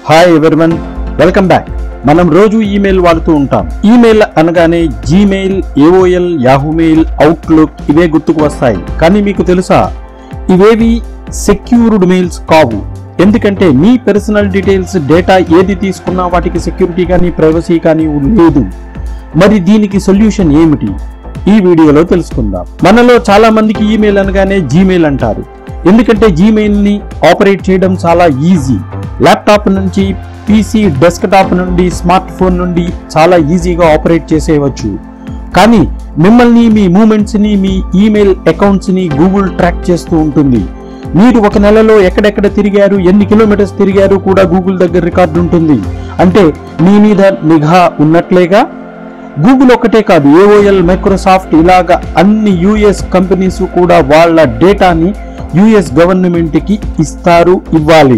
hi everyone welcome back మనం రోజు email వాడుతూ ఉంటాం ఈమెయిల్ అనగానే Gmail AOL Yahoo mail Outlook ఇవే గుర్తుకు వస్తాయి కానీ మీకు తెలుసా ఇవేవి సెక్యూర్డ్ మెయిల్స్ కావు ఎందుకంటే మీ పర్సనల్ డీటెయిల్స్ డేటా ఏది తీసుకున్నా వాటికి సెక్యూరిటీ కానీ ప్రైవసీ కానీ లేదు మరి దీనికి సొల్యూషన్ ఏమిటి ఈ వీడియోలో తెలుసుకుందాం మనలో చాలా మందికి ఈమెయిల్ అనగానే జీమెయిల్ అంటారు ఎందుకంటే జీమెయిల్ ని ఆపరేట్ చేయడం చాలా ఈజీ ల్యాప్టాప్ నుంచి పీసీ డెస్క్టాప్ నుండి స్మార్ట్ ఫోన్ నుండి చాలా ఈజీగా ఆపరేట్ చేసేయవచ్చు కానీ మిమ్మల్ని మీ మూమెంట్స్ ని మీ ఈమెయిల్ అకౌంట్స్ ని గూగుల్ ట్రాక్ చేస్తూ ఉంటుంది మీరు ఒక నెలలో ఎక్కడెక్కడ తిరిగారు ఎన్ని కిలోమీటర్స్ తిరిగారు కూడా గూగుల్ దగ్గర రికార్డు ఉంటుంది అంటే మీ మీద నిఘా ఉన్నట్లేగా గూగుల్ ఒకటే కాదు ఏఓఎల్ మైక్రోసాఫ్ట్ ఇలాగా అన్ని యుఎస్ కంపెనీస్ కూడా వాళ్ళ డేటాని యుఎస్ గవర్నమెంట్ కి ఇస్తారు ఇవ్వాలి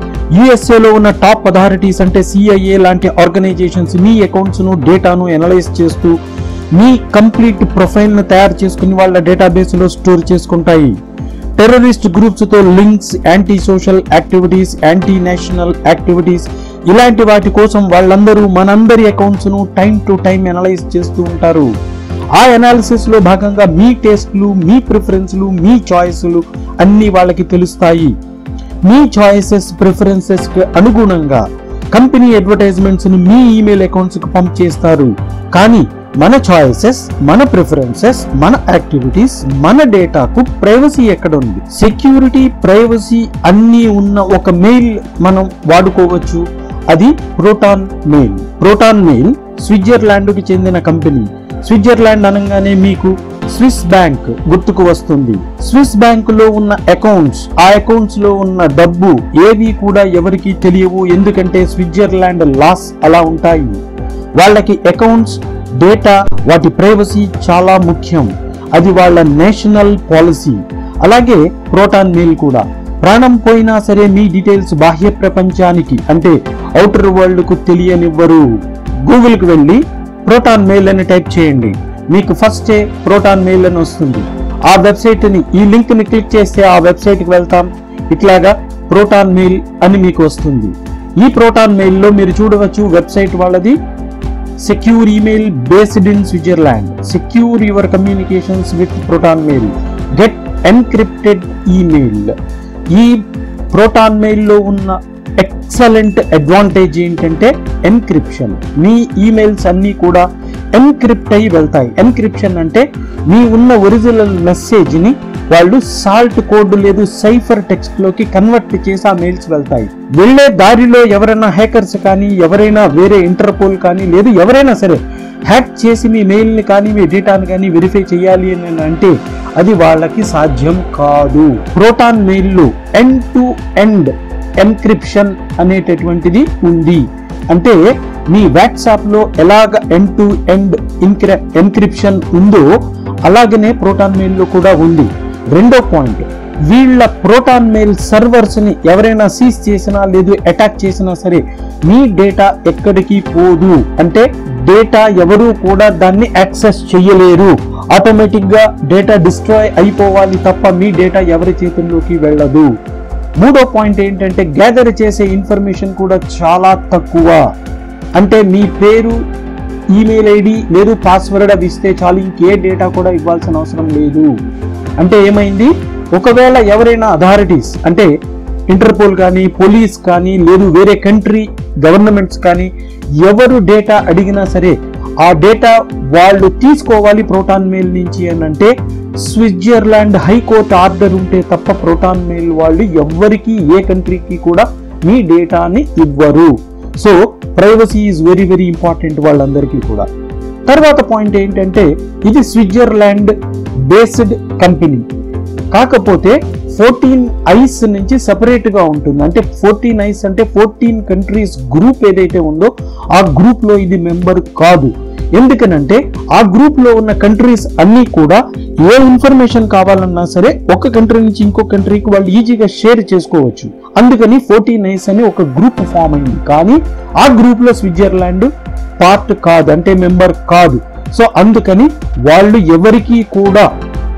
USA లో ఉన్న టాప్ అథారిటీస్ అంటే సిఐఏ లాంటి ఆర్గనైజేషన్స్ మీ అకౌంట్స్ ను డేటాను అనలైజ్ చేస్తూ మీ కంప్లీట్ ప్రొఫైల్ ను తయారు చేసుకుని వాళ్ళ డేటాబేస్ లో స్టోర్ చేసుకుంటాయి టెర్రరిస్ట్ గ్రూప్స్ తో links anti social activities anti national activities ఇలాంటి వాటి కోసం వాళ్ళందరూ మనందరి అకౌంట్స్ ను టైం టు టైం అనలైజ్ చేస్తూ ఉంటారు ఆ అనాలిసిస్ లో భాగంగా మీ టేస్ట్లు మీ ప్రిఫరెన్స్లు మీ చాయిస్లు అన్ని వాళ్ళకి తెలుస్తాయి మీ చాయిసెస్ ప్రిఫరెన్సెస్ కి అనుగుణంగా కంపెనీ అడ్వర్టైజ్మెంట్స్ ను మీ ఈమెయిల్ అకౌంట్స్ కు పంప్ చేస్తారు కానీ మన చాయిసెస్ మన ప్రిఫరెన్సెస్ మన యాక్టివిటీస్ మన డేటాకు ప్రైవసీ ఎక్కడ ఉంది సెక్యూరిటీ ప్రైవసీ అన్నీ ఉన్న ఒక మెయిల్ మనం వాడుకోవచ్చు అది Proton mail Proton mail Switzerland కి చెందిన కంపెనీ స్విట్జర్లాండ్ అనగానే మీకు స్విస్ బ్యాంక్ గుర్తుకు వస్తుంది స్విస్ బ్యాంక్ లో ఉన్న అకౌంట్స్ ఆ అకౌంట్స్ లో ఉన్న డబ్బు ఏవి కూడా ఎవరికి తెలియవు ఎందుకంటే స్విట్జర్లాండ్ లాస్ అలా ఉంటాయి వాళ్ళకి అకౌంట్స్ డేటా వాటి ప్రైవసీ చాలా ముఖ్యం అది వాళ్ళ నేషనల్ పాలసీ అలాగే ప్రోటాన్ మెయిల్ కూడా ప్రాణం పోయినా సరే మీ డీటెయిల్స్ బాహ్య ప్రపంచానికి అంటే అవుటర్ వరల్డ్ కు తెలియనివ్వరు గూగుల్ కి వెళ్ళి ప్రోటాన్ మెయిల్ అని టైప్ చేయండి మీకు ఫస్టే ప్రోటాన్ మెయిల్ అని వస్తుంది ఆ వెబ్సైట్ ని ఈ లింక్ ని క్లిక్ చేస్తే ఆ వెబ్సైట్ కి వెళ్తాం ఇట్లాగా ప్రోటాన్ మెయిల్ అని మీకు వస్తుంది ఈ ప్రోటాన్ మెయిల్ లో మీరు చూడవచ్చు వెబ్సైట్ వాళ్ళది secure email based in Switzerland secure your communications with Proton mail get encrypted email ఈ ప్రోటాన్ మెయిల్లో ఉన్న ఎక్సలెంట్ అడ్వాంటేజ్ ఏంటంటే ఎన్క్రిప్షన్ మీ ఈమెయిల్స్ అన్నీ కూడా ఎన్క్రిప్ట్ అయి వెళ్తాయి ఎన్క్రిప్షన్ అంటే మీ ఉన్న ఒరిజినల్ మెసేజ్ని వాళ్ళు సాల్ట్ కోడ్ లేదు సైఫర్ టెక్స్ట్ లోకి కన్వర్ట్ చేసి ఆ మెయిల్స్ వెళ్తాయి వెళ్ళే దారిలో ఎవరైనా హ్యాకర్స్ కానీ ఎవరైనా వేరే ఇంటర్పోల్ కానీ లేదు ఎవరైనా సరే హ్యాక్ చేసి మీ మెయిల్ని కానీ మీ డేటాని కానీ వెరిఫై చేయాలి అని అంటే అది వాళ్ళకి సాధ్యం కాదు ప్రోటాన్ మెయిల్లో ఎండ్ టు ఎండ్ ఎన్క్రిప్షన్ అనేటటువంటిది ఉంది అంటే మీ వాట్సాప్ లో ఎలాగ ఎండ్ టు ఎండ్ ఎన్క్రిప్షన్ ఉందో అలాగనే ప్రోటాన్ మెయిల్ లో కూడా ఉంది రెండో పాయింట్ వీళ్ళ ప్రోటాన్ మెయిల్ సర్వర్స్ ని ఎవరైనా సీజ్ చేసినా లేదు అటాక్ చేసినా సరే మీ డేటా ఎక్కడికి పోదు అంటే డేటా ఎవరు కూడా దాన్ని యాక్సెస్ చేయలేరు ఆటోమేటిక్ గా డేటా డిస్ట్రాయ్ అయిపోవాలి తప్ప మీ డేటా ఎవరి చేతుల్లోకి వెళ్ళదు మూడో పాయింట్ ఏంటంటే గ్యాదర్ చేసే ఇన్ఫర్మేషన్ కూడా చాలా తక్కువ అంటే మీ పేరు ఈమెయిల్ ఐడి లేదు పాస్వర్డ్ అవి ఇస్తే చాలు ఇంకే డేటా కూడా ఇవ్వాల్సిన అవసరం లేదు అంటే ఏమైంది ఒకవేళ ఎవరైనా అథారిటీస్ అంటే ఇంటర్పోల్ కానీ పోలీస్ కానీ లేదు వేరే కంట్రీ గవర్నమెంట్స్ కానీ ఎవరు డేటా అడిగినా సరే ఆ డేటా వాళ్ళు తీసుకోవాలి ప్రోటాన్ మెయిల్ నుంచి అని అంటే స్విట్జర్లాండ్ హైకోర్టు ఆర్డర్ ఉంటే తప్ప ప్రోటాన్ మెయిల్ వాళ్ళు ఎవ్వరికి ఏ కంట్రీకి కూడా మీ డేటాని ఇవ్వరు so privacy is very very important వాళ్ళందరికీ కూడా తర్వాత పాయింట్ ఏంటంటే ఇది స్విట్జర్లాండ్ బేస్డ్ కంపెనీ కాకపోతే ఫోర్టీన్ ఐస్ నుంచి సెపరేట్ గా ఉంటుంది అంటే ఫోర్టీన్ ఐస్ అంటే ఫోర్టీన్ కంట్రీస్ గ్రూప్ ఏదైతే ఉందో ఆ గ్రూప్ లో ఇది మెంబర్ కాదు ఎందుకనంటే ఆ గ్రూప్ లో ఉన్న కంట్రీస్ అన్ని కూడా ఏ ఇన్ఫర్మేషన్ కావాలన్నా సరే ఒక కంట్రీ నుంచి ఇంకో కంట్రీకి వాళ్ళు ఈజీగా షేర్ చేసుకోవచ్చు అందుకని ఫోర్టీన్ ఐస్ అని ఒక గ్రూప్ ఫామ్ అయింది కానీ ఆ గ్రూప్ లో స్విట్జర్లాండ్ పార్ట్ కాదు అంటే మెంబర్ కాదు సో అందుకని వాళ్ళు ఎవరికి కూడా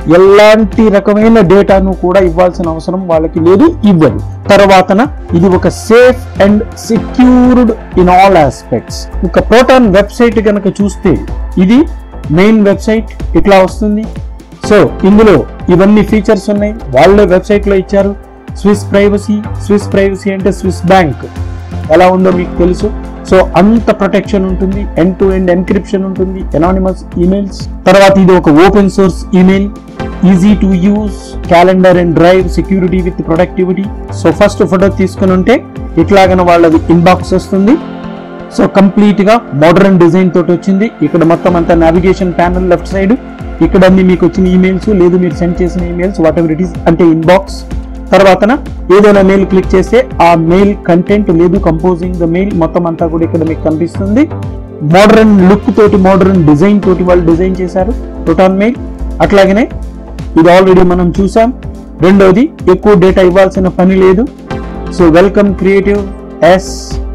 ఎలాంటి రకమైన డేటాను కూడా ఇవ్వాల్సిన అవసరం వాళ్ళకి లేదు ఇవ్వదు తర్వాతన ఇది ఒక safe and secured in all aspects ఒక ప్రోటాన్ వెబ్సైట్ కనుక చూస్తే ఇది మెయిన్ వెబ్సైట్ ఇట్లా వస్తుంది సో ఇందులో ఇవన్నీ ఫీచర్స్ ఉన్నాయి వాళ్ళే వెబ్సైట్లో ఇచ్చారు స్విస్ ప్రైవసీ స్విస్ ప్రైవసీ అంటే స్విస్ బ్యాంక్ ఎలా ఉందో మీకు తెలుసు సో అంత ప్రొటెక్షన్ ఉంటుంది ఎండ్ టు ఎండ్ ఎన్క్రిప్షన్ ఉంటుంది ఎనానిమస్ ఈమెయిల్స్ తర్వాత ఇది ఒక open source email easy to use calendar and drive security with productivity so first photo తీసుకుని ఉంటే ఇట్లాగన వాళ్ళది ఇన్బాక్స్ వస్తుంది సో కంప్లీట్ గా మోడర్న్ డిజైన్ తోటి వచ్చింది ఇక్కడ మొత్తం అంతా నావిగేషన్ ప్యానల్ లెఫ్ట్ సైడ్ ఇక్కడ అన్ని మీకు వచ్చిన ఈమెయిల్స్ లేదు మీరు సెండ్ చేసిన emails whatever it is అంటే ఇన్బాక్స్ తర్వాతన ఏదైనా మెయిల్ క్లిక్ చేస్తే ఆ మెయిల్ కంటెంట్ లేదు కంపోజింగ్ ద మెయిల్ మొత్తం అంతా కూడా ఇక్కడ మీకు కనిపిస్తుంది మోడర్న్ లుక్ తోటి మోడర్న్ డిజైన్ తోటి వాళ్ళు డిజైన్ చేశారు ప్రోటాన్ మెయిల్ అట్లాగనే ఇది ఆల్రెడీ మనం చూసాం రెండోది ఎక్కువ డేటా ఇవ్వాల్సిన పని లేదు so welcome creative yes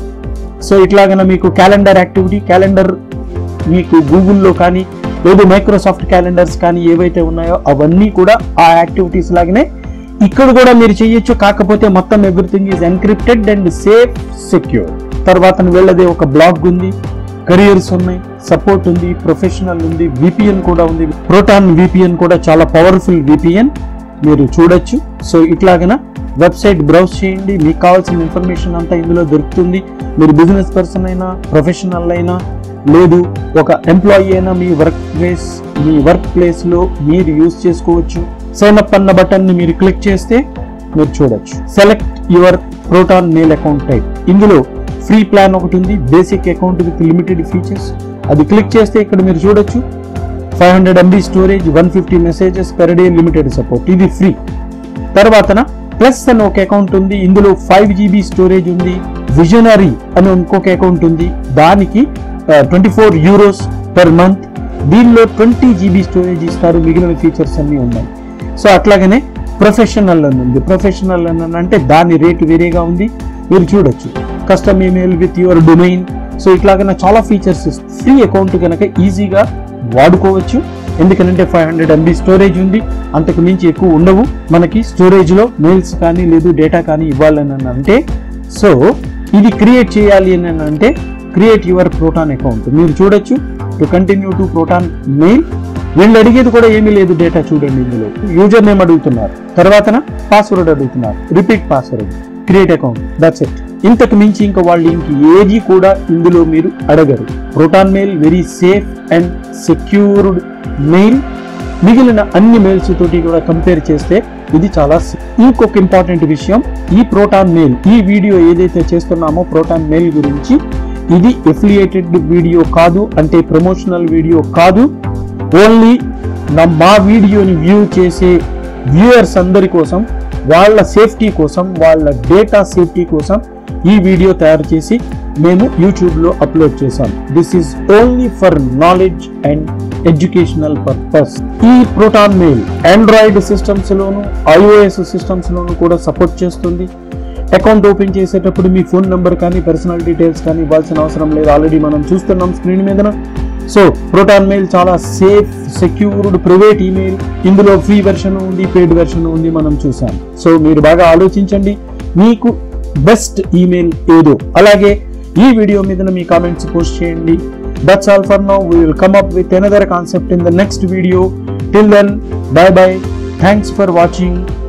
so ఇట్లాగన మీకు క్యాలెండర్ యాక్టివిటీ క్యాలెండర్ మీకు గూగుల్లో కానీ లేదు మైక్రోసాఫ్ట్ క్యాలెండర్స్ కానీ ఏవైతే ఉన్నాయో అవన్నీ కూడా ఆ యాక్టివిటీస్ లాగానే ఇక్కడ కూడా మీరు చేయొచ్చు కాకపోతే మొత్తం everything is encrypted and safe secure తర్వాత వీళ్ళది ఒక బ్లాగ్ ఉంది కెరియర్స్ ఉన్నాయి సపోర్ట్ ఉంది ప్రొఫెషనల్ ఉంది విపిఎన్ కూడా ఉంది ప్రోటాన్ విపిఎన్ కూడా చాలా పవర్ఫుల్ విపిఎన్ మీరు చూడొచ్చు సో ఇట్లాగన వెబ్సైట్ బ్రౌజ్ చేయండి మీకు కావాల్సిన ఇన్ఫర్మేషన్ అంతా ఇందులో దొరుకుతుంది మీరు బిజినెస్ పర్సన్ అయినా ప్రొఫెషనల్ అయినా లేదు ఒక ఎంప్లాయీ అయినా మీ వర్క్ ప్లేస్ మీ వర్క్ ప్లేస్లో మీరు యూస్ చేసుకోవచ్చు సైన్ అప్ అన్న బటన్ ని మీరు క్లిక్ చేస్తే మీరు చూడొచ్చు select your Proton mail account type ఇందులో ఫ్రీ ప్లాన్ ఒకటి ఉంది basic account with limited features అది క్లిక్ చేస్తే ఇక్కడ మీరు చూడొచ్చు five hundred MB storage one fifty messages per day limited support ఇది ఫ్రీ తర్వాతన ప్లస్ అని ఒక అకౌంట్ ఉంది ఇందులో ఫైవ్ జీబీ స్టోరేజ్ ఉంది విజనరీ అని ఇంకొక అకౌంట్ ఉంది దానికి twenty four euros per month దీనిలో ట్వంటీ జీబీ స్టోరేజ్ ఇస్తారు మిగిలిన ఫీచర్స్ అన్నీ ఉన్నాయి సో అట్లాగనే ప్రొఫెషనల్ అని ఉంది ప్రొఫెషనల్ అని అంటే దాని రేటు వేరేగా ఉంది మీరు చూడొచ్చు custom email with your domain so ఇట్లాగనే చాలా ఫీచర్స్ ఫ్రీ అకౌంట్ కనుక ఈజీగా వాడుకోవచ్చు ఎందుకంటే ఫైవ్ హండ్రెడ్ ఎంబీ స్టోరేజ్ ఉంది అంతకు మించి ఎక్కువ ఉండవు మనకి స్టోరేజ్లో మెయిల్స్ కానీ లేదు డేటా కానీ ఇవ్వాలని అని అంటే సో ఇది క్రియేట్ చేయాలి అని అంటే క్రియేట్ యువర్ ప్రోటాన్ అకౌంట్ మీరు చూడొచ్చు to continue to Proton mail వీళ్ళు అడిగేది కూడా ఏమీ లేదు డేటా చూడండి ఇందులో యూజర్ నేమ్ అడుగుతున్నారు తర్వాతన పాస్వర్డ్ అడుగుతున్నారు repeat password create account that's it ఇంతకు మించి ఇంకా వాళ్ళు ఇంక ఏది కూడా ఇందులో మీరు అడగరు Proton mail very safe and secured mail మిగిలిన అన్ని మెయిల్స్ తోటి కూడా కంపేర్ చేస్తే ఇది చాలా సి- ఇంకొక ఇంపార్టెంట్ విషయం ఈ ప్రోటాన్ మెయిల్ ఈ వీడియో ఏదైతే చేస్తున్నామో ప్రోటాన్ మెయిల్ గురించి ఇది ఎఫిలియేటెడ్ వీడియో కాదు అంటే ప్రమోషనల్ వీడియో కాదు ఓన్లీ నా మా వీడియోని వ్యూ చేసే వ్యూయర్స్ అందరి కోసం వాళ్ళ సేఫ్టీ కోసం వాళ్ళ డేటా సేఫ్టీ కోసం ఈ వీడియో తయారు చేసి మేము యూట్యూబ్లో అప్లోడ్ చేశాం this is only for knowledge and educational purpose ఈ ప్రోటాన్ మెయిల్ ఆండ్రాయిడ్ సిస్టమ్స్ లోను ఐఓఎస్ సిస్టమ్స్ లోను కూడా సపోర్ట్ చేస్తుంది అకౌంట్ ఓపెన్ చేసేటప్పుడు మీ ఫోన్ నెంబర్ కానీ పర్సనల్ డీటెయిల్స్ కానీ ఇవ్వాల్సిన అవసరం లేదు ఆల్రెడీ మనం చూస్తున్నాం స్క్రీన్ మీదన సో ప్రోటాన్ మెయిల్ చాలా సేఫ్ సెక్యూర్డ్ ప్రైవేట్ ఈమెయిల్ ఇందులో ఫ్రీ వెర్షన్ ఉంది పెయిడ్ వెర్షన్ ఉంది మనం చూసాం సో మీరు బాగా ఆలోచించండి మీకు బెస్ట్ ఈమెయిల్ ఏదో అలాగే ఈ వీడియో మీద మీ కామెంట్స్ పోస్ట్ చేయండి that's all for now we will come up with another concept in the next video till then bye bye thanks for watching